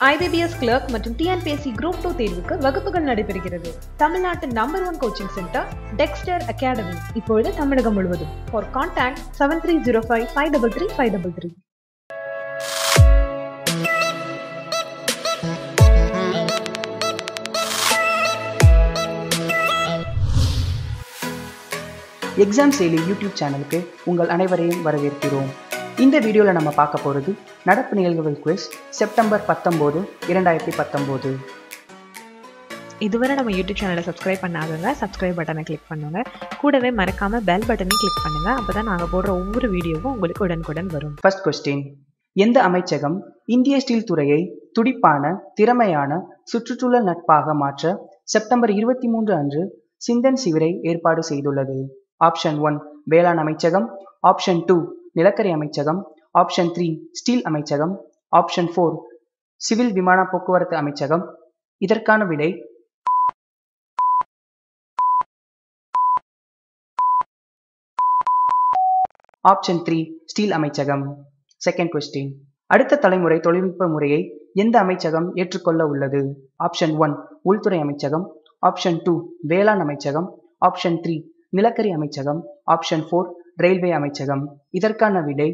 IBPS clerk மற்றும் TNPSC group two தேர்வுக்கு வகுப்புகள் நடைபெறுகிறது தமிழ்நாட்டின் number one coaching centre Dexter academy இப்பொழுது தமிழகம் முழுவதும் for contact seven three zero five five double three five double three exam செயலி யூடியூப் சேனலுக்கு உங்கள் அனைவரையும் வரவேற்கிறோம் இந்த வீடியோவில் நம்ம பார்க்க போகிறது நடப்பு நிகழ்வுகள் குவிஸ் செப்டம்பர் பத்தொம்போது இரண்டாயிரத்தி பத்தொம்போது இதுவரை நம்ம யூடியூப் சேனலை சப்ஸ்கிரைப் பண்ணாதவங்க சப்ஸ்கிரைப் பட்டனை கிளிக் பண்ணுங்க கூடவே மறக்காம பெல் பட்டனையும் கிளிக் பண்ணுங்க அப்பதான் நாங்க போடுற ஒவ்வொரு வீடியோவும் உங்களுக்கு உடனுக்குடன் வரும் ஃபர்ஸ்ட் கொஸ்டின் எந்த அமைச்சகம் இந்திய ஸ்டீல் துறையை துடிப்பான திறமையான சுற்றுச்சூழல் நட்பாக மாற்ற செப்டம்பர் இருபத்தி மூன்று அன்று சிந்தன் சிவிரை ஏற்பாடு செய்துள்ளது ஆப்ஷன் ஒன் வேளாண் அமைச்சகம் ஆப்ஷன் டூ நிலக்கரி அமைச்சகம் ஆப்ஷன் த்ரீ ஸ்டீல் அமைச்சகம் ஆப்ஷன் ஃபோர் சிவில் விமான போக்குவரத்து அமைச்சகம் இதற்கான விடை ஆப்ஷன் த்ரீ ஸ்டீல் அமைச்சகம் செகண்ட் கொஸ்டின் அடுத்த தலைமுறை தொழில்நுட்ப முறையை எந்த அமைச்சகம் ஏற்றுக்கொள்ள உள்ளது ஆப்ஷன் ஒன் உள்துறை அமைச்சகம் ஆப்ஷன் டூ வேளாண் அமைச்சகம் ஆப்ஷன் த்ரீ நிலக்கரி அமைச்சகம் ஆப்ஷன் ஃபோர் ரயில்வே அமைச்சகம் இதற்கான விடை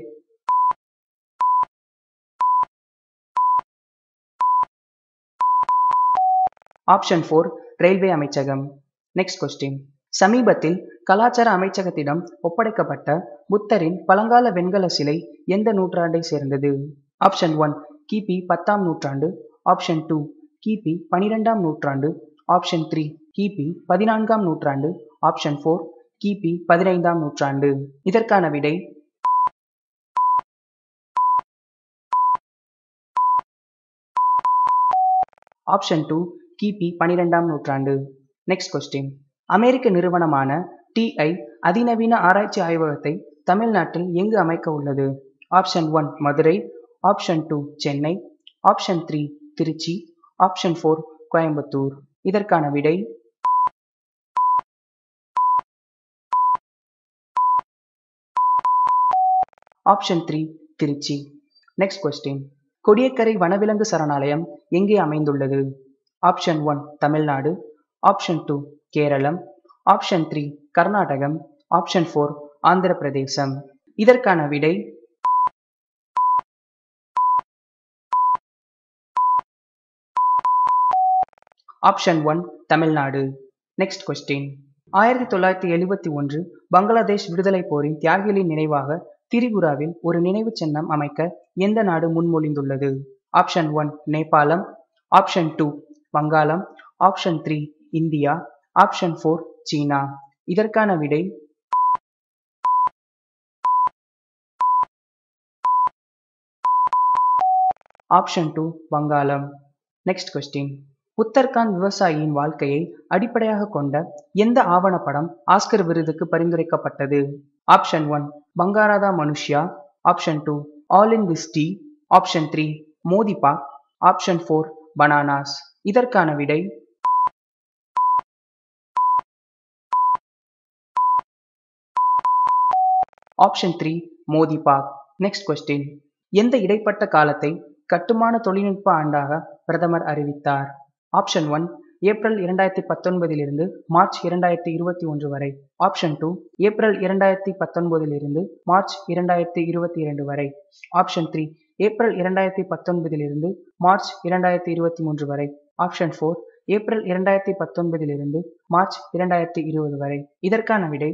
ஆப்ஷன் ஃபோர் ரயில்வே அமைச்சகம் நெக்ஸ்ட் கொஸ்டின் சமீபத்தில் கலாச்சார அமைச்சகத்திடம் ஒப்படைக்கப்பட்ட புத்தரின் பழங்கால வெண்கல சிலை எந்த நூற்றாண்டை சேர்ந்தது ஆப்ஷன் ஒன் கிபி பத்தாம் நூற்றாண்டு ஆப்ஷன் டூ கிபி பனிரெண்டாம் நூற்றாண்டு ஆப்ஷன் த்ரீ கிபி பதினான்காம் நூற்றாண்டு ஆப்ஷன் ஃபோர் கிபி பதினைந்தாம் நூற்றாண்டு இதற்கான விடை ஆப்ஷன் டூ கிபி பனிரெண்டாம் நூற்றாண்டு நெக்ஸ்ட் கொஸ்டின் அமெரிக்க நிறுவனமான டிஐ அதிநவீன ஆராய்ச்சி ஆய்வகத்தை தமிழ்நாட்டில் எங்கு அமைக்க உள்ளது option one Madurai option two Chennai option three Tiruchi option four Coimbatore இதற்கான விடை option three Tiruchi next question Kodiakkarai வனவிலங்கு சரணாலயம் எங்கே அமைந்துள்ளது option one Tamil Nadu option two Keralam option three Karnatakam option four Andhra Pradesh இதற்கான விடை option one Tamil Nadu next question ஆயிரத்தி தொள்ளாயிரத்தி எழுபத்தி ஒன்று பங்களாதேஷ் விடுதலை போரின் தியாகிகளின் நினைவாக திரிபுராவில் ஒரு நினைவு சின்னம் அமைக்க எந்த நாடு முன்மொழிந்துள்ளது option one Nepalam option two Vangalam option three India option four China இதற்கான விடை option two Vangalam next question Uttarakhand விவசாயியின் வாழ்க்கையை அடிப்படையாக கொண்ட எந்த ஆவணப்படம் ஆஸ்கர் விருதுக்கு பரிந்துரைக்கப்பட்டது option one Bangarada Manushya option two all in this tea option three Moti Bagh option four bananas இதற்கான விடை option three Moti Bagh next question எந்த இடைப்பட்ட காலத்தை கட்டுமான தொழில்நுட்ப ஆண்டாக பிரதமர் அறிவித்தார் ஆப்ஷன் ஒன் ஏப்ரல் இரண்டாயிரத்தி பத்தொன்பதிலிருந்து மார்ச் இரண்டாயிரத்தி இருபத்தி ஒன்று வரை ஆப்ஷன் டூ ஏப்ரல் இரண்டாயிரத்தி பத்தொன்பதிலிருந்து மார்ச் இரண்டாயிரத்தி இருபத்தி இரண்டு வரை ஆப்ஷன் த்ரீ ஏப்ரல் இரண்டாயிரத்தி பத்தொன்பதிலிருந்து மார்ச் இரண்டாயிரத்தி இருபத்தி மூன்று வரை ஆப்ஷன் ஃபோர் ஏப்ரல் இரண்டாயிரத்தி பத்தொன்பதிலிருந்து மார்ச் இரண்டாயிரத்தி இருபது வரை இதற்கான விடை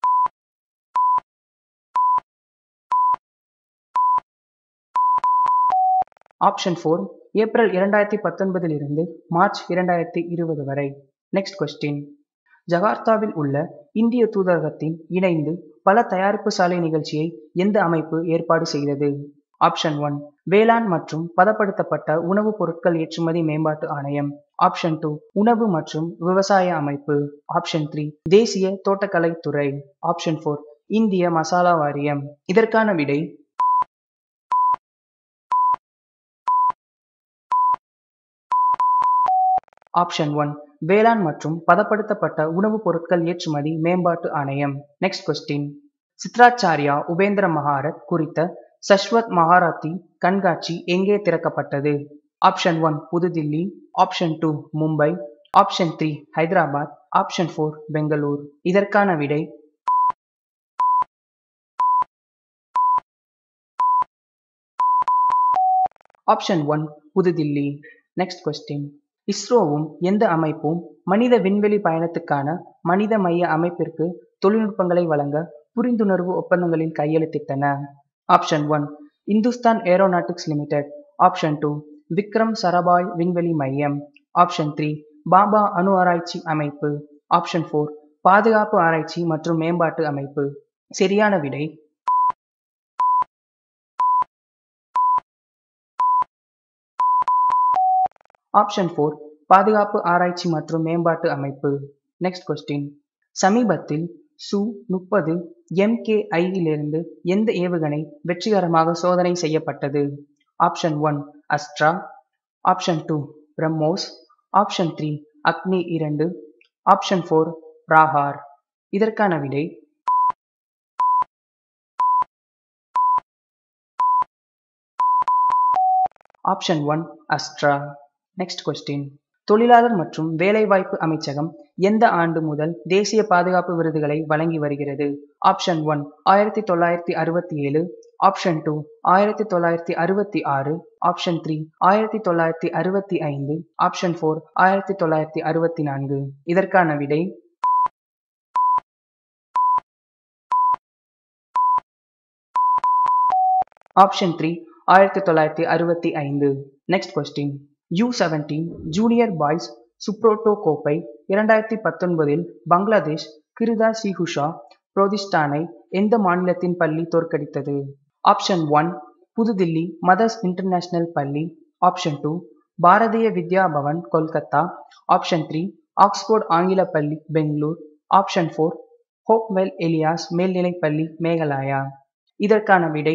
ஆப்ஷன் ஃபோர் ஏப்ரல் இரண்டாயிரத்தி பத்தொன்பதிலிருந்து மார்ச் இரண்டாயிரத்தி இருபது வரை நெக்ஸ்ட் கொஸ்டின் ஜகார்த்தாவில் உள்ள இந்திய தூதரகத்தின் இணைந்து பல தயாரிப்பு சாலை நிகழ்ச்சியை எந்த அமைப்பு ஏற்பாடு செய்தது ஆப்ஷன் ஒன் வேளாண் மற்றும் பதப்படுத்தப்பட்ட உணவுப் பொருட்கள் ஏற்றுமதி மேம்பாட்டு ஆணையம் ஆப்ஷன் டூ உணவு மற்றும் விவசாய அமைப்பு ஆப்ஷன் த்ரீ தேசிய தோட்டக்கலை துறை ஆப்ஷன் ஃபோர் இந்திய மசாலா வாரியம் இதற்கான விடை ஆப்ஷன் ஒன் வேளாண் மற்றும் பதப்படுத்தப்பட்ட உணவுப் பொருட்கள் ஏற்றுமதி மேம்பாட்டு ஆணையம் நெக்ஸ்ட் கொஸ்டின் சித்ராச்சாரியா உபேந்திர மகாரத் குறித்த சஷ்வத் மகாராத்தி கண்காட்சி எங்கே திறக்கப்பட்டது option one Pudhu Dilli option two Mumbai option three Hyderabad option four Bengaluru இதற்கான விடை option one Pudhu Dilli next question இஸ்ரோவும் எந்த அமைப்பும் மனித விண்வெளி பயணத்துக்கான மனித மைய அமைப்பிற்கு தொழில்நுட்பங்களை வழங்க புரிந்துணர்வு ஒப்பந்தங்களில் கையெழுத்திட்டன option one Hindustan aeronautics limited option two Vikram Sarabhai விண்வெளி மையம் ஆப்ஷன் த்ரீ பாபா அணு ஆராய்ச்சி அமைப்பு ஆப்ஷன் ஃபோர் பாதுகாப்பு ஆராய்ச்சி மற்றும் மேம்பாட்டு அமைப்பு சரியான விடை ஆப்ஷன் ஃபோர் பாதுகாப்பு ஆராய்ச்சி மற்றும் மேம்பாட்டு அமைப்பு நெக்ஸ்ட் கொஸ்டின் சமீபத்தில் சு முப்பது எம்கேஐயிலிருந்து எந்த ஏவுகணை வெற்றிகரமாக சோதனை செய்யப்பட்டது option one Astra option two BrahMos option three Agni இரண்டு ஆப்ஷன் ஃபோர் ராஹார் இதற்கான விடை option one Astra next question தொழிலாளர் மற்றும் வேலைவாய்ப்பு அமைச்சகம் எந்த ஆண்டு முதல் தேசிய பாதுகாப்பு விருதுகளை வழங்கி வருகிறது ஆப்ஷன் ஒன் ஆயிரத்தி தொள்ளாயிரத்தி அறுபத்தி ஏழு ஆப்ஷன் டூ ஆயிரத்தி தொள்ளாயிரத்தி அறுபத்தி ஆறு ஆப்ஷன் த்ரீ ஆயிரத்தி தொள்ளாயிரத்தி அறுபத்தி ஐந்து ஆப்ஷன் ஃபோர் ஆயிரத்தி தொள்ளாயிரத்தி அறுபத்தி நான்கு இதற்கான விடை ஆப்ஷன் த்ரீ ஆயிரத்தி தொள்ளாயிரத்தி அறுபத்தி ஐந்து next question U seventeen junior boys Subroto கோப்பை இரண்டாயிரத்தி பத்தொன்பதில் பங்களாதேஷ் கிருதா சிஹுஷா புரோதிஸ்டானை எந்த மாநிலத்தின் பள்ளி தோற்கடித்தது option one Pudhu Dilli mother's international பள்ளி option two Bharatiya Vidya Bhavan Kolkata option three Oxford ஆங்கில பள்ளி Bengaluru option four Hopewell Elias மேல்நிலைப் பள்ளி மேகாலயா இதற்கான விடை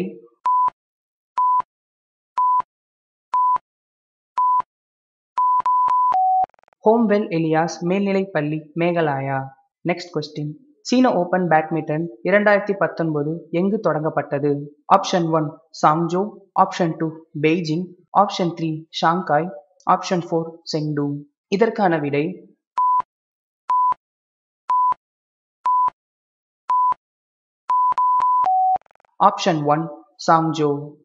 ஹோம்வெல் எலியாஸ் மேல்நிலைப் பள்ளி மேகாலயா நெக்ஸ்ட் கொஸ்டின் சீன ஓபன் பேட்மிண்டன் இரண்டாயிரத்தி பத்தொன்பது எங்கு தொடங்கப்பட்டது option one Changzhou option two Beijing option three Shanghai option four Chengdu இதற்கான விடை ஆப்ஷன் ஒன் சாங்ஜோ